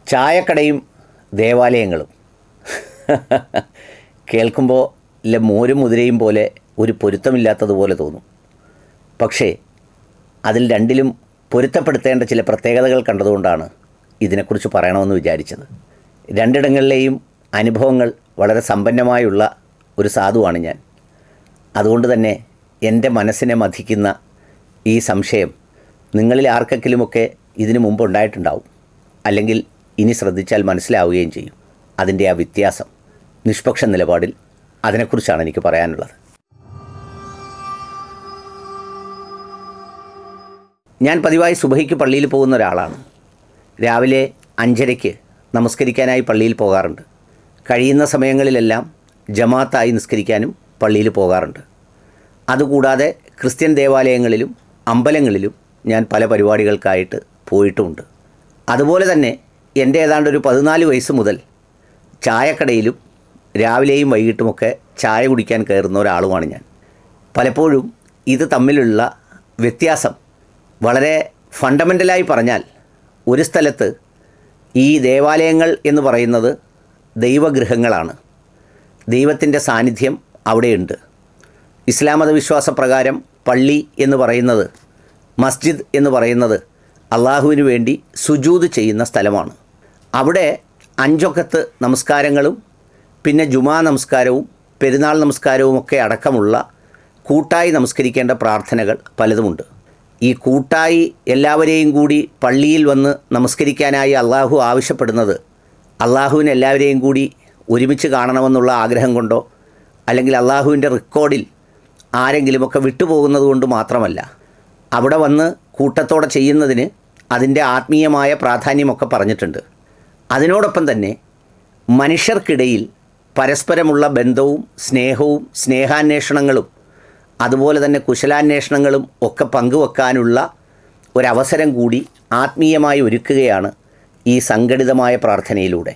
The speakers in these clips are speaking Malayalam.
ചായക്കടയും ദേവാലയങ്ങളും കേൾക്കുമ്പോൾ ഇല്ല മോരും മുതിരയും പോലെ ഒരു പൊരുത്തമില്ലാത്തതുപോലെ തോന്നും പക്ഷേ അതിൽ രണ്ടിലും പൊരുത്തപ്പെടുത്തേണ്ട ചില പ്രത്യേകതകൾ കണ്ടതുകൊണ്ടാണ് ഇതിനെക്കുറിച്ച് പറയണമെന്ന് വിചാരിച്ചത് രണ്ടിടങ്ങളിലെയും അനുഭവങ്ങൾ വളരെ സമ്പന്നമായുള്ള ഒരു സാധുവാണ് ഞാൻ അതുകൊണ്ട് തന്നെ എൻ്റെ മനസ്സിനെ മഥിക്കുന്ന ഈ സംശയം നിങ്ങളിൽ ആർക്കെങ്കിലുമൊക്കെ ഇതിനു മുമ്പ് ഉണ്ടായിട്ടുണ്ടാവും അല്ലെങ്കിൽ ഇനി ശ്രദ്ധിച്ചാൽ മനസ്സിലാവുകയും ചെയ്യും അതിൻ്റെ ആ വ്യത്യാസം നിഷ്പക്ഷ നിലപാടിൽ അതിനെക്കുറിച്ചാണ് എനിക്ക് പറയാനുള്ളത് ഞാൻ പതിവായി സുബഹിക്ക് പള്ളിയിൽ പോകുന്ന ഒരാളാണ് രാവിലെ അഞ്ചരയ്ക്ക് നമസ്കരിക്കാനായി പള്ളിയിൽ പോകാറുണ്ട് കഴിയുന്ന സമയങ്ങളിലെല്ലാം ജമാഅത്തായി നിസ്കരിക്കാനും പള്ളിയിൽ പോകാറുണ്ട് അതുകൂടാതെ ക്രിസ്ത്യൻ ദേവാലയങ്ങളിലും അമ്പലങ്ങളിലും ഞാൻ പല പരിപാടികൾക്കായിട്ട് പോയിട്ടുമുണ്ട് അതുപോലെ തന്നെ എൻ്റെ ഏതാണ്ട് ഒരു പതിനാല് വയസ്സ് മുതൽ ചായക്കടയിലും രാവിലെയും വൈകിട്ടുമൊക്കെ ചായ കുടിക്കാൻ കയറുന്ന ഒരാളുമാണ് ഞാൻ പലപ്പോഴും ഇത് തമ്മിലുള്ള വ്യത്യാസം വളരെ ഫണ്ടമെൻ്റലായി പറഞ്ഞാൽ ഒരു സ്ഥലത്ത് ഈ ദേവാലയങ്ങൾ എന്ന് പറയുന്നത് ദൈവഗൃഹങ്ങളാണ് ദൈവത്തിൻ്റെ സാന്നിധ്യം അവിടെയുണ്ട് ഇസ്ലാം മതവിശ്വാസപ്രകാരം പള്ളി എന്ന് പറയുന്നത് മസ്ജിദ് എന്ന് പറയുന്നത് അള്ളാഹുവിന് വേണ്ടി സുജൂത് ചെയ്യുന്ന സ്ഥലമാണ് അവിടെ അഞ്ചൊക്കത്ത് നമസ്കാരങ്ങളും പിന്നെ ജുമാ നമസ്കാരവും പെരുന്നാൾ നമസ്കാരവും ഒക്കെ അടക്കമുള്ള കൂട്ടായി നമസ്കരിക്കേണ്ട പ്രാർത്ഥനകൾ പലതുമുണ്ട് ഈ കൂട്ടായി എല്ലാവരെയും കൂടി പള്ളിയിൽ വന്ന് നമസ്കരിക്കാനായി അള്ളാഹു ആവശ്യപ്പെടുന്നത് അള്ളാഹുവിന് എല്ലാവരെയും കൂടി ഒരുമിച്ച് കാണണമെന്നുള്ള ആഗ്രഹം കൊണ്ടോ അല്ലെങ്കിൽ അള്ളാഹുവിൻ്റെ റെക്കോർഡിൽ ആരെങ്കിലുമൊക്കെ വിട്ടുപോകുന്നത് കൊണ്ട് മാത്രമല്ല അവിടെ വന്ന് കൂട്ടത്തോടെ ചെയ്യുന്നതിന് അതിൻ്റെ ആത്മീയമായ പ്രാധാന്യമൊക്കെ പറഞ്ഞിട്ടുണ്ട് അതിനോടൊപ്പം തന്നെ മനുഷ്യർക്കിടയിൽ പരസ്പരമുള്ള ബന്ധവും സ്നേഹവും സ്നേഹാന്വേഷണങ്ങളും അതുപോലെ തന്നെ കുശലാന്വേഷണങ്ങളും ഒക്കെ പങ്കുവെക്കാനുള്ള ഒരവസരം കൂടി ആത്മീയമായി ഒരുക്കുകയാണ് ഈ സംഘടിതമായ പ്രാർത്ഥനയിലൂടെ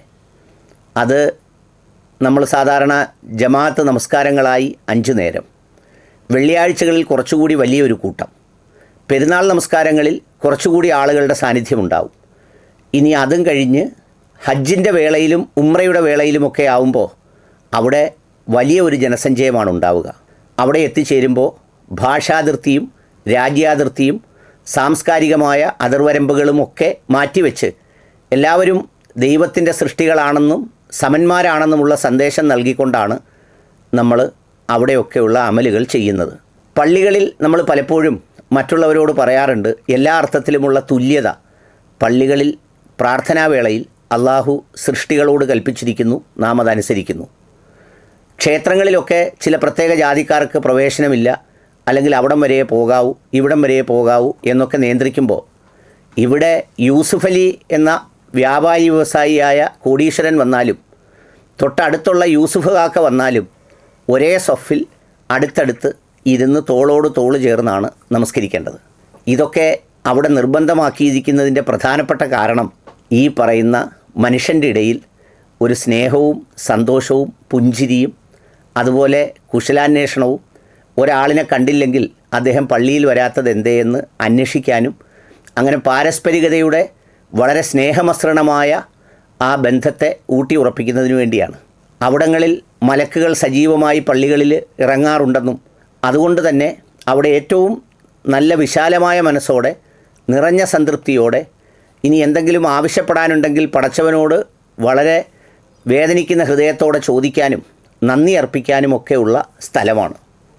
അത് നമ്മൾ സാധാരണ ജമാഅത്ത് നമസ്കാരങ്ങളായി അഞ്ച് നേരം വെള്ളിയാഴ്ചകളിൽ കുറച്ചുകൂടി വലിയൊരു കൂട്ടം പെരുന്നാൾ നമസ്കാരങ്ങളിൽ കുറച്ചുകൂടി ആളുകളുടെ സാന്നിധ്യമുണ്ടാവും ഇനി അതും കഴിഞ്ഞ് ഹജ്ജിൻ്റെ വേളയിലും ഉമ്രയുടെ വേളയിലുമൊക്കെ ആവുമ്പോൾ അവിടെ വലിയ ഒരു ജനസഞ്ചയമാണ് ഉണ്ടാവുക അവിടെ എത്തിച്ചേരുമ്പോൾ ഭാഷാതിർത്തിയും രാജ്യാതിർത്തിയും സാംസ്കാരികമായ അതിർവരമ്പുകളുമൊക്കെ മാറ്റിവെച്ച് എല്ലാവരും ദൈവത്തിൻ്റെ സൃഷ്ടികളാണെന്നും സമന്മാരാണെന്നുമുള്ള സന്ദേശം നൽകിക്കൊണ്ടാണ് നമ്മൾ അവിടെയൊക്കെയുള്ള അമലുകൾ ചെയ്യുന്നത് പള്ളികളിൽ നമ്മൾ പലപ്പോഴും മറ്റുള്ളവരോട് പറയാറുണ്ട് എല്ലാ അർത്ഥത്തിലുമുള്ള തുല്യത പള്ളികളിൽ പ്രാർത്ഥനാവേളയിൽ അള്ളാഹു സൃഷ്ടികളോട് കൽപ്പിച്ചിരിക്കുന്നു നാം അതനുസരിക്കുന്നു ക്ഷേത്രങ്ങളിലൊക്കെ ചില പ്രത്യേക ജാതിക്കാർക്ക് പ്രവേശനമില്ല അല്ലെങ്കിൽ അവിടം വരെ പോകാവൂ ഇവിടം വരെ പോകാവൂ എന്നൊക്കെ നിയന്ത്രിക്കുമ്പോൾ ഇവിടെ യൂസുഫ് അലി എന്ന വ്യാപാരി വ്യവസായിയായ കോടീശ്വരൻ വന്നാലും തൊട്ടടുത്തുള്ള യൂസുഫ് കാക്ക വന്നാലും ഒരേ സൊഫിൽ അടുത്തടുത്ത് ഇരുന്ന് തോളോട് തോള് ചേർന്നാണ് നമസ്കരിക്കേണ്ടത് ഇതൊക്കെ അവിടെ നിർബന്ധമാക്കിയിരിക്കുന്നതിൻ്റെ പ്രധാനപ്പെട്ട കാരണം ഈ പറയുന്ന മനുഷ്യൻ്റെ ഇടയിൽ ഒരു സ്നേഹവും സന്തോഷവും പുഞ്ചിരിയും അതുപോലെ കുശലാന്വേഷണവും ഒരാളിനെ കണ്ടില്ലെങ്കിൽ അദ്ദേഹം പള്ളിയിൽ വരാത്തത് എന്തേ എന്ന് അന്വേഷിക്കാനും അങ്ങനെ പാരസ്പരികതയുടെ വളരെ സ്നേഹമസൃണമായ ആ ബന്ധത്തെ ഊട്ടി ഉറപ്പിക്കുന്നതിന് വേണ്ടിയാണ് അവിടങ്ങളിൽ മലക്കുകൾ സജീവമായി പള്ളികളിൽ ഇറങ്ങാറുണ്ടെന്നും അതുകൊണ്ട് തന്നെ അവിടെ ഏറ്റവും നല്ല വിശാലമായ മനസ്സോടെ നിറഞ്ഞ സംതൃപ്തിയോടെ ഇനി എന്തെങ്കിലും ആവശ്യപ്പെടാനുണ്ടെങ്കിൽ പടച്ചവനോട് വളരെ വേദനിക്കുന്ന ഹൃദയത്തോടെ ചോദിക്കാനും നന്ദി അർപ്പിക്കാനുമൊക്കെയുള്ള സ്ഥലമാണ്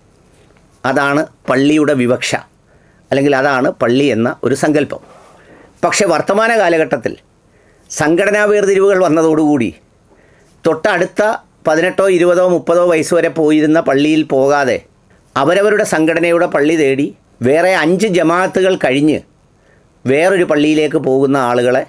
അതാണ് പള്ളിയുടെ വിവക്ഷ അല്ലെങ്കിൽ അതാണ് പള്ളി എന്ന ഒരു സങ്കല്പം പക്ഷേ വർത്തമാന കാലഘട്ടത്തിൽ സംഘടനാ വേർതിരിവുകൾ വന്നതോടുകൂടി തൊട്ടടുത്ത പതിനെട്ടോ ഇരുപതോ മുപ്പതോ വയസ്സ് വരെ പോയിരുന്ന പള്ളിയിൽ പോകാതെ അവരവരുടെ സംഘടനയുടെ പള്ളി തേടി വേറെ അഞ്ച് ജമാഅത്തുകൾ കഴിഞ്ഞ് വേറൊരു പള്ളിയിലേക്ക് പോകുന്ന ആളുകളെ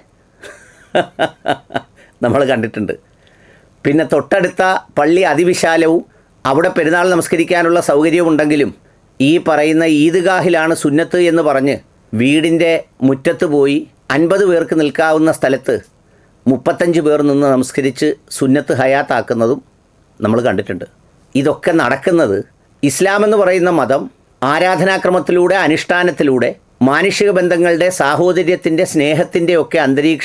നമ്മൾ കണ്ടിട്ടുണ്ട് പിന്നെ തൊട്ടടുത്ത പള്ളി അതിവിശാലവും അവിടെ പെരുന്നാൾ നമസ്കരിക്കാനുള്ള സൗകര്യമുണ്ടെങ്കിലും ഈ പറയുന്ന ഈദ്ഗാഹിലാണ് സുന്നത്ത് എന്ന് പറഞ്ഞ് വീടിൻ്റെ മുറ്റത്ത് പോയി അൻപത് പേർക്ക് നിൽക്കാവുന്ന സ്ഥലത്ത് മുപ്പത്തഞ്ച് പേർ നിന്ന് നമസ്കരിച്ച് സുന്നത്ത് ഹയാത്താക്കുന്നതും നമ്മൾ കണ്ടിട്ടുണ്ട് ഇതൊക്കെ നടക്കുന്നത് ഇസ്ലാം എന്ന് പറയുന്ന മതം ആരാധനാക്രമത്തിലൂടെ അനുഷ്ഠാനത്തിലൂടെ മാനുഷിക ബന്ധങ്ങളുടെ സാഹോദര്യത്തിൻ്റെ സ്നേഹത്തിൻ്റെ ഒക്കെ അന്തരീക്ഷം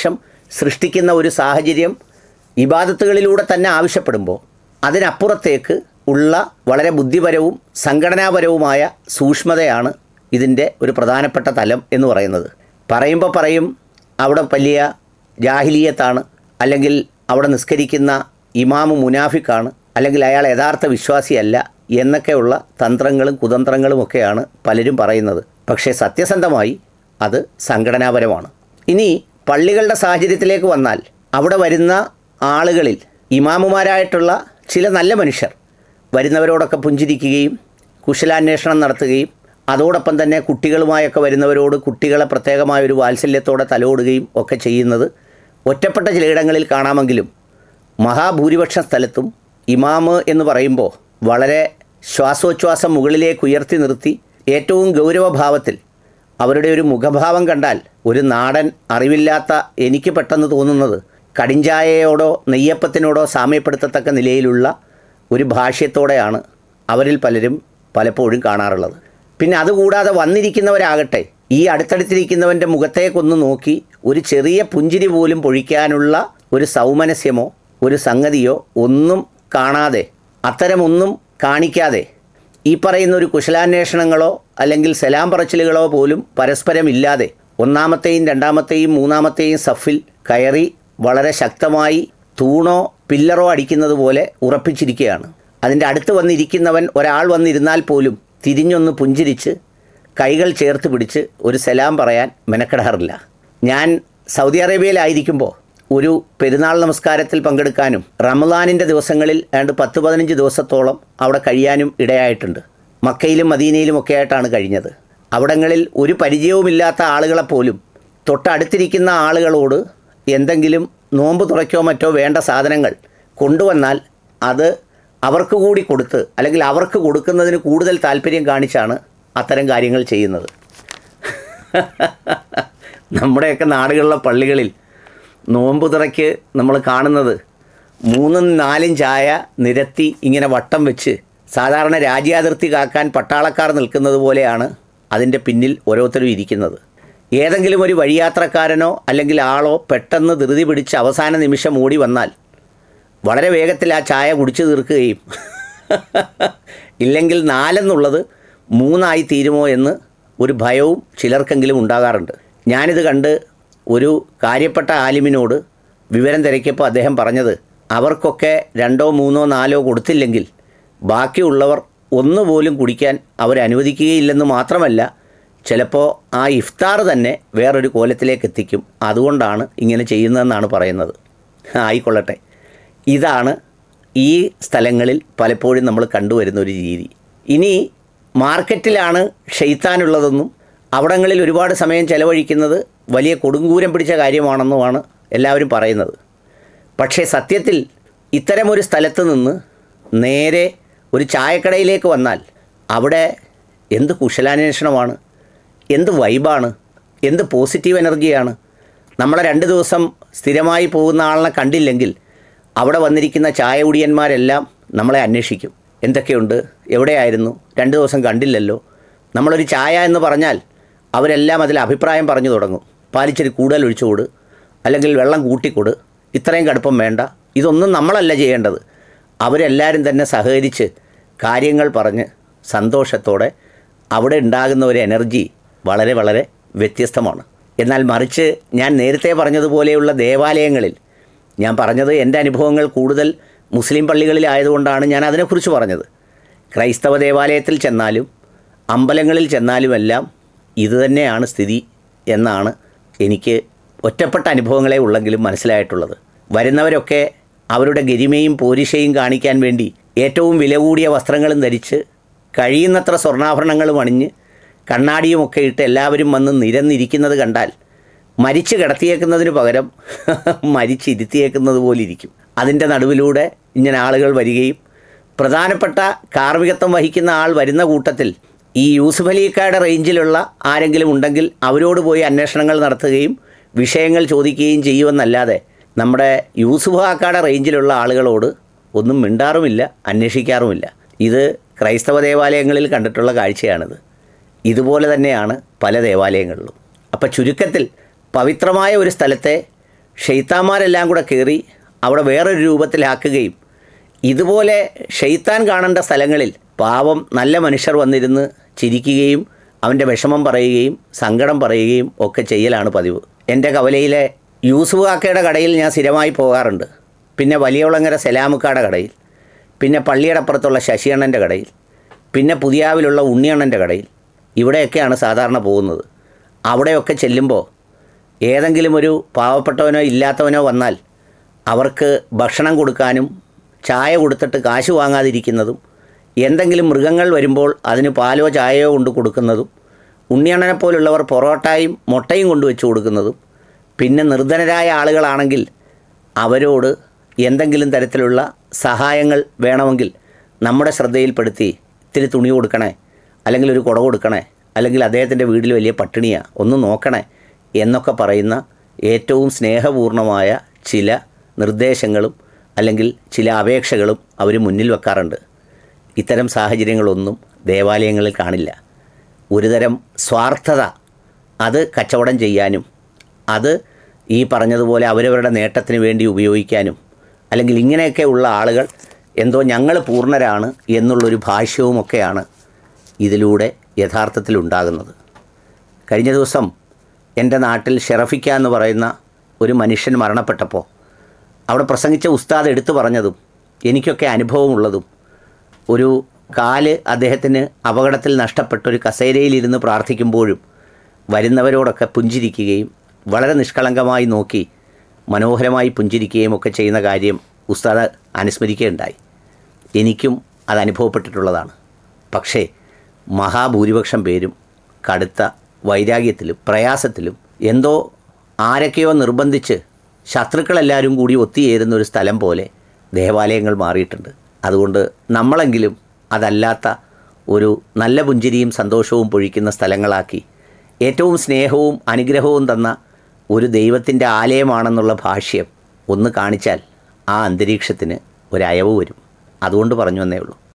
സൃഷ്ടിക്കുന്ന ഒരു സാഹചര്യം ഇബാദത്തുകളിലൂടെ തന്നെ ആവശ്യപ്പെടുമ്പോൾ അതിനപ്പുറത്തേക്ക് ഉള്ള വളരെ ബുദ്ധിപരവും സംഘടനാപരവുമായ സൂക്ഷ്മതയാണ് ഇതിൻ്റെ ഒരു പ്രധാനപ്പെട്ട തലം എന്ന് പറയുന്നത് പറയുമ്പോൾ പറയും അവിടെ വലിയ ജാഹിലീയത്താണ് അല്ലെങ്കിൽ അവിടെ നിസ്കരിക്കുന്ന ഇമാമു മുനാഫിക്കാണ് അല്ലെങ്കിൽ അയാൾ യഥാർത്ഥ വിശ്വാസിയല്ല എന്നൊക്കെയുള്ള തന്ത്രങ്ങളും കുതന്ത്രങ്ങളും ഒക്കെയാണ് പലരും പറയുന്നത് പക്ഷേ സത്യസന്ധമായി അത് സംഘടനാപരമാണ് ഇനി പള്ളികളുടെ സാഹചര്യത്തിലേക്ക് വന്നാൽ അവിടെ വരുന്ന ആളുകളിൽ ഇമാമുമാരായിട്ടുള്ള ചില നല്ല മനുഷ്യർ വരുന്നവരോടൊക്കെ പുഞ്ചിരിക്കുകയും കുശലാന്വേഷണം നടത്തുകയും അതോടൊപ്പം തന്നെ കുട്ടികളുമായൊക്കെ വരുന്നവരോട് കുട്ടികളെ പ്രത്യേകമായ ഒരു വാത്സല്യത്തോടെ തലോടുകയും ഒക്കെ ചെയ്യുന്നത് ഒറ്റപ്പെട്ട ചിലയിടങ്ങളിൽ കാണാമെങ്കിലും മഹാഭൂരിപക്ഷം സ്ഥലത്തും ഇമാമ് എന്ന് പറയുമ്പോൾ വളരെ ശ്വാസോച്ഛ്വാസം മുകളിലേക്ക് ഉയർത്തി നിർത്തി ഏറ്റവും ഗൗരവഭാവത്തിൽ അവരുടെ ഒരു മുഖഭാവം കണ്ടാൽ ഒരു നാടൻ അറിവില്ലാത്ത എനിക്ക് പെട്ടെന്ന് തോന്നുന്നത് കടിഞ്ചായയോടോ നെയ്യപ്പത്തിനോടോ സാമ്യപ്പെടുത്തത്തക്ക നിലയിലുള്ള ഒരു ഭാഷ്യത്തോടെയാണ് അവരിൽ പലരും പലപ്പോഴും കാണാറുള്ളത് പിന്നെ അതുകൂടാതെ വന്നിരിക്കുന്നവരാകട്ടെ ഈ അടുത്തടുത്തിരിക്കുന്നവൻ്റെ മുഖത്തേക്കൊന്ന് നോക്കി ഒരു ചെറിയ പുഞ്ചിരി പോലും പൊഴിക്കാനുള്ള ഒരു സൗമനസ്യമോ ഒരു സംഗതിയോ ഒന്നും കാണാതെ അത്തരമൊന്നും കാണിക്കാതെ ഈ പറയുന്ന ഒരു കുശലാന്വേഷണങ്ങളോ അല്ലെങ്കിൽ സലാം പറച്ചിലുകളോ പോലും പരസ്പരമില്ലാതെ ഒന്നാമത്തെയും രണ്ടാമത്തെയും മൂന്നാമത്തെയും സഫിൽ കയറി വളരെ ശക്തമായി തൂണോ പില്ലറോ അടിക്കുന്നത് പോലെ ഉറപ്പിച്ചിരിക്കുകയാണ് അതിൻ്റെ അടുത്ത് വന്നിരിക്കുന്നവൻ ഒരാൾ വന്നിരുന്നാൽ പോലും തിരിഞ്ഞൊന്ന് പുഞ്ചിരിച്ച് കൈകൾ ചേർത്ത് പിടിച്ച് ഒരു സലാം പറയാൻ മെനക്കെടാറില്ല ഞാൻ സൗദി അറേബ്യയിലായിരിക്കുമ്പോൾ ഒരു പെരുന്നാൾ നമസ്കാരത്തിൽ പങ്കെടുക്കാനും റമദാനിൻ്റെ ദിവസങ്ങളിൽ ഏതാണ്ട് പത്ത് പതിനഞ്ച് ദിവസത്തോളം അവിടെ കഴിയാനും ഇടയായിട്ടുണ്ട് മക്കയിലും മദീനയിലും ഒക്കെ ആയിട്ടാണ് കഴിഞ്ഞത് അവിടങ്ങളിൽ ഒരു പരിചയവുമില്ലാത്ത ആളുകളെപ്പോലും തൊട്ടടുത്തിരിക്കുന്ന ആളുകളോട് എന്തെങ്കിലും നോമ്പ് തുറയ്ക്കോ മറ്റോ വേണ്ട സാധനങ്ങൾ കൊണ്ടുവന്നാൽ അത് അവർക്ക് കൂടി കൊടുത്ത് അല്ലെങ്കിൽ അവർക്ക് കൊടുക്കുന്നതിന് കൂടുതൽ താല്പര്യം കാണിച്ചാണ് അത്തരം കാര്യങ്ങൾ ചെയ്യുന്നത് നമ്മുടെയൊക്കെ നാടുകളിലെ പള്ളികളിൽ നോമ്പ് തുറയ്ക്ക് നമ്മൾ കാണുന്നത് മൂന്നും നാലും ചായ നിരത്തി ഇങ്ങനെ വട്ടം വെച്ച് സാധാരണ രാജ്യാതിർത്തി കാക്കാൻ പട്ടാളക്കാർ നിൽക്കുന്നത് പോലെയാണ് അതിൻ്റെ പിന്നിൽ ഓരോരുത്തരും ഇരിക്കുന്നത് ഏതെങ്കിലും ഒരു വഴിയാത്രക്കാരനോ അല്ലെങ്കിൽ ആളോ പെട്ടെന്ന് ധൃതി പിടിച്ച് അവസാന നിമിഷം ഓടി വന്നാൽ വളരെ വേഗത്തിൽ ആ ചായ കുടിച്ചു തീർക്കുകയും ഇല്ലെങ്കിൽ നാലെന്നുള്ളത് മൂന്നായി തീരുമോ എന്ന് ഒരു ഭയവും ചിലർക്കെങ്കിലും ഉണ്ടാകാറുണ്ട് ഞാനിത് കണ്ട് ഒരു കാര്യപ്പെട്ട ആലിമിനോട് വിവരം തിരക്കിയപ്പോൾ അദ്ദേഹം പറഞ്ഞത് അവർക്കൊക്കെ രണ്ടോ മൂന്നോ നാലോ കൊടുത്തില്ലെങ്കിൽ ബാക്കിയുള്ളവർ ഒന്നുപോലും കുടിക്കാൻ അവരനുവദിക്കുകയില്ലെന്ന് മാത്രമല്ല ചിലപ്പോൾ ആ ഇഫ്താർ തന്നെ വേറൊരു കോലത്തിലേക്ക് എത്തിക്കും അതുകൊണ്ടാണ് ഇങ്ങനെ ചെയ്യുന്നതെന്നാണ് പറയുന്നത് ആയിക്കൊള്ളട്ടെ ഇതാണ് ഈ സ്ഥലങ്ങളിൽ പലപ്പോഴും നമ്മൾ കണ്ടുവരുന്ന ഒരു രീതി ഇനി മാർക്കറ്റിലാണ് ഷെയ്ത്താനുള്ളതെന്നും അവിടങ്ങളിൽ ഒരുപാട് സമയം ചെലവഴിക്കുന്നത് വലിയ കൊടുങ്കൂരം പിടിച്ച കാര്യമാണെന്നുമാണ് എല്ലാവരും പറയുന്നത് പക്ഷേ സത്യത്തിൽ ഇത്തരമൊരു സ്ഥലത്ത് നിന്ന് നേരെ ഒരു ചായക്കടയിലേക്ക് വന്നാൽ അവിടെ എന്ത് കുശലാന്വേഷണമാണ് എന്ത് വൈബാണ് എന്ത് പോസിറ്റീവ് എനർജിയാണ് നമ്മളെ രണ്ട് ദിവസം സ്ഥിരമായി പോകുന്ന ആളിനെ കണ്ടില്ലെങ്കിൽ അവിടെ വന്നിരിക്കുന്ന ചായ കുടിയന്മാരെല്ലാം നമ്മളെ അന്വേഷിക്കും എന്തൊക്കെയുണ്ട് എവിടെയായിരുന്നു രണ്ട് ദിവസം കണ്ടില്ലല്ലോ നമ്മളൊരു ചായ എന്ന് പറഞ്ഞാൽ അവരെല്ലാം അതിൽ അഭിപ്രായം പറഞ്ഞു തുടങ്ങും പാലിച്ചിരി കൂടുതൽ ഒഴിച്ചുകൊട് അല്ലെങ്കിൽ വെള്ളം കൂട്ടിക്കൊട് ഇത്രയും കടുപ്പം വേണ്ട ഇതൊന്നും നമ്മളല്ല ചെയ്യേണ്ടത് അവരെല്ലാവരും തന്നെ സഹകരിച്ച് കാര്യങ്ങൾ പറഞ്ഞ് സന്തോഷത്തോടെ അവിടെ ഉണ്ടാകുന്ന ഒരു എനർജി വളരെ വളരെ വ്യത്യസ്തമാണ് എന്നാൽ മറിച്ച് ഞാൻ നേരത്തെ പറഞ്ഞതുപോലെയുള്ള ദേവാലയങ്ങളിൽ ഞാൻ പറഞ്ഞത് എൻ്റെ അനുഭവങ്ങൾ കൂടുതൽ മുസ്ലിം പള്ളികളിലായതുകൊണ്ടാണ് ഞാൻ അതിനെക്കുറിച്ച് പറഞ്ഞത് ക്രൈസ്തവ ദേവാലയത്തിൽ ചെന്നാലും അമ്പലങ്ങളിൽ ചെന്നാലുമെല്ലാം ഇതുതന്നെയാണ് സ്ഥിതി എന്നാണ് എനിക്ക് ഒറ്റപ്പെട്ട അനുഭവങ്ങളെ ഉള്ളെങ്കിലും മനസ്സിലായിട്ടുള്ളത് വരുന്നവരൊക്കെ അവരുടെ ഗരിമയും പോരിശയും കാണിക്കാൻ വേണ്ടി ഏറ്റവും വില കൂടിയ വസ്ത്രങ്ങളും ധരിച്ച് കഴിയുന്നത്ര സ്വർണ്ണാഭരണങ്ങളും അണിഞ്ഞ് കണ്ണാടിയുമൊക്കെ ഇട്ട് എല്ലാവരും വന്ന് നിരന്നിരിക്കുന്നത് കണ്ടാൽ മരിച്ച് കിടത്തിയേക്കുന്നതിന് പകരം മരിച്ചിരുത്തിയേക്കുന്നത് പോലെ ഇരിക്കും അതിൻ്റെ നടുവിലൂടെ ഇങ്ങനെ ആളുകൾ വരികയും പ്രധാനപ്പെട്ട കാർമ്മികത്വം വഹിക്കുന്ന ആൾ വരുന്ന കൂട്ടത്തിൽ ഈ യൂസുഫ് അലിക്കായുടെ റേഞ്ചിലുള്ള ആരെങ്കിലും ഉണ്ടെങ്കിൽ അവരോട് പോയി അന്വേഷണങ്ങൾ നടത്തുകയും വിഷയങ്ങൾ ചോദിക്കുകയും ചെയ്യുമെന്നല്ലാതെ നമ്മുടെ യൂസുഫ് ആക്കായുടെ റേഞ്ചിലുള്ള ആളുകളോട് ഒന്നും മിണ്ടാറുമില്ല അന്വേഷിക്കാറുമില്ല ഇത് ക്രൈസ്തവ ദേവാലയങ്ങളിൽ കണ്ടിട്ടുള്ള കാഴ്ചയാണിത് ഇതുപോലെ തന്നെയാണ് പല ദേവാലയങ്ങളിലും അപ്പോൾ ചുരുക്കത്തിൽ പവിത്രമായ ഒരു സ്ഥലത്തെ ഷെയ്ത്താന്മാരെല്ലാം കൂടെ കയറി അവിടെ വേറൊരു രൂപത്തിലാക്കുകയും ഇതുപോലെ ഷെയ്ത്താൻ കാണേണ്ട സ്ഥലങ്ങളിൽ പാവം നല്ല മനുഷ്യർ വന്നിരുന്ന് ചിരിക്കുകയും അവൻ്റെ വിഷമം പറയുകയും സങ്കടം പറയുകയും ഒക്കെ ചെയ്യലാണ് പതിവ് എൻ്റെ കവലയിലെ യൂസുഫ് കാക്കയുടെ കടയിൽ ഞാൻ സ്ഥിരമായി പോകാറുണ്ട് പിന്നെ വലിയകുളങ്ങര സലാമുക്കാടെ കടയിൽ പിന്നെ പള്ളിയടപ്പുറത്തുള്ള ശശിയണ്ണൻ്റെ കടയിൽ പിന്നെ പുതിയാവിലുള്ള ഉണ്ണിയണ്ണൻ്റെ കടയിൽ ഇവിടെയൊക്കെയാണ് സാധാരണ പോകുന്നത് അവിടെയൊക്കെ ചെല്ലുമ്പോൾ ഏതെങ്കിലും ഒരു പാവപ്പെട്ടവനോ ഇല്ലാത്തവനോ വന്നാൽ അവർക്ക് ഭക്ഷണം കൊടുക്കാനും ചായ കൊടുത്തിട്ട് കാശ് വാങ്ങാതിരിക്കുന്നതും എന്തെങ്കിലും മൃഗങ്ങൾ വരുമ്പോൾ അതിന് പാലോ ചായയോ കൊണ്ട് കൊടുക്കുന്നതും ഉണ്ണിയണ്ണനെ പോലുള്ളവർ പൊറോട്ടയും മുട്ടയും കൊണ്ടുവച്ച് കൊടുക്കുന്നതും പിന്നെ നിർധനരായ ആളുകളാണെങ്കിൽ അവരോട് എന്തെങ്കിലും തരത്തിലുള്ള സഹായങ്ങൾ വേണമെങ്കിൽ നമ്മുടെ ശ്രദ്ധയിൽപ്പെടുത്തി ഇത്തിരി തുണി കൊടുക്കണേ അല്ലെങ്കിൽ ഒരു കുട കൊടുക്കണേ അല്ലെങ്കിൽ അദ്ദേഹത്തിൻ്റെ വീട്ടിൽ വലിയ പട്ടിണിയാ ഒന്ന് നോക്കണേ എന്നൊക്കെ പറയുന്ന ഏറ്റവും സ്നേഹപൂർണമായ ചില നിർദ്ദേശങ്ങളും അല്ലെങ്കിൽ ചില അപേക്ഷകളും അവർ മുന്നിൽ വെക്കാറുണ്ട് ഇത്തരം സാഹചര്യങ്ങളൊന്നും ദേവാലയങ്ങളിൽ കാണില്ല ഒരുതരം സ്വാർത്ഥത അത് കച്ചവടം ചെയ്യാനും അത് ഈ പറഞ്ഞതുപോലെ അവരവരുടെ നേട്ടത്തിന് വേണ്ടി ഉപയോഗിക്കാനും അല്ലെങ്കിൽ ഇങ്ങനെയൊക്കെ ഉള്ള ആളുകൾ എന്തോ ഞങ്ങൾ പൂർണ്ണരാണ് എന്നുള്ളൊരു ഭാഷ്യവുമൊക്കെയാണ് ഇതിലൂടെ യഥാർത്ഥത്തിൽ ഉണ്ടാകുന്നത് കഴിഞ്ഞ ദിവസം എൻ്റെ നാട്ടിൽ ഷെറഫിക്ക എന്ന് പറയുന്ന ഒരു മനുഷ്യൻ മരണപ്പെട്ടപ്പോൾ അവിടെ പ്രസംഗിച്ച ഉസ്താദ് എടുത്തു പറഞ്ഞതും എനിക്കൊക്കെ അനുഭവമുള്ളതും ഒരു കാല് അദ്ദേഹത്തിന് അപകടത്തിൽ നഷ്ടപ്പെട്ട ഒരു കസേരയിലിരുന്ന് പ്രാർത്ഥിക്കുമ്പോഴും വരുന്നവരോടൊക്കെ പുഞ്ചിരിക്കുകയും വളരെ നിഷ്കളങ്കമായി നോക്കി മനോഹരമായി പുഞ്ചിരിക്കുകയും ഒക്കെ ചെയ്യുന്ന കാര്യം ഉസ്താദ് അനുസ്മരിക്കുകയുണ്ടായി എനിക്കും അത് അനുഭവപ്പെട്ടിട്ടുള്ളതാണ് പക്ഷേ മഹാഭൂരിപക്ഷം പേരും കടുത്ത വൈരാഗ്യത്തിലും പ്രയാസത്തിലും എന്തോ ആരൊക്കെയോ നിർബന്ധിച്ച് ശത്രുക്കളെല്ലാവരും കൂടി ഒത്തുചേരുന്ന ഒരു സ്ഥലം പോലെ ദേവാലയങ്ങൾ മാറിയിട്ടുണ്ട് അതുകൊണ്ട് നമ്മളെങ്കിലും അതല്ലാത്ത ഒരു നല്ല പുഞ്ചിരിയും സന്തോഷവും പൊഴിക്കുന്ന സ്ഥലങ്ങളാക്കി ഏറ്റവും സ്നേഹവും അനുഗ്രഹവും തന്ന ഒരു ദൈവത്തിൻ്റെ ആലയമാണെന്നുള്ള ഭാഷ്യം ഒന്ന് കാണിച്ചാൽ ആ അന്തരീക്ഷത്തിന് ഒരയവ് വരും അതുകൊണ്ട് പറഞ്ഞു എന്നേ ഉള്ളൂ